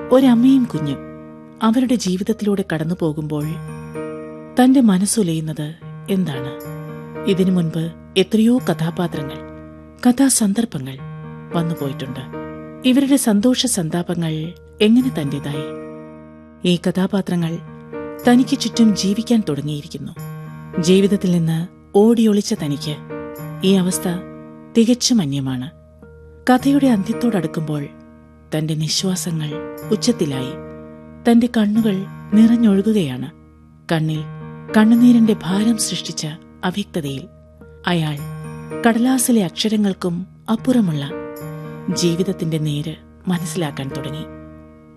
ഒരമ്മയും കുഞ്ഞും അവരുടെ ജീവിതത്തിലൂടെ കടന്നു പോകുമ്പോൾ തന്റെ മനസ്സുലയുന്നത് എന്താണ് ഇതിനു മുൻപ് എത്രയോ കഥാപാത്രങ്ങൾ കഥാസന്ദർഭങ്ങൾ വന്നുപോയിട്ടുണ്ട് ഇവരുടെ സന്തോഷ സന്താപങ്ങൾ എങ്ങനെ തന്റേതായി ഈ കഥാപാത്രങ്ങൾ തനിക്ക് ചുറ്റും ജീവിക്കാൻ തുടങ്ങിയിരിക്കുന്നു ജീവിതത്തിൽ നിന്ന് ഓടിയൊളിച്ച തനിക്ക് ഈ അവസ്ഥ തികച്ചും അന്യമാണ് കഥയുടെ അന്ത്യത്തോടടുക്കുമ്പോൾ തന്റെ നിശ്വാസങ്ങൾ ഉച്ചത്തിലായി തന്റെ കണ്ണുകൾ നിറഞ്ഞൊഴുകുകയാണ് കണ്ണിൽ കണ്ണുനീരിന്റെ ഭാരം സൃഷ്ടിച്ച അവ്യക്തതയിൽ അയാൾ കടലാസിലെ അക്ഷരങ്ങൾക്കും അപ്പുറമുള്ള ജീവിതത്തിന്റെ നേര് മനസ്സിലാക്കാൻ തുടങ്ങി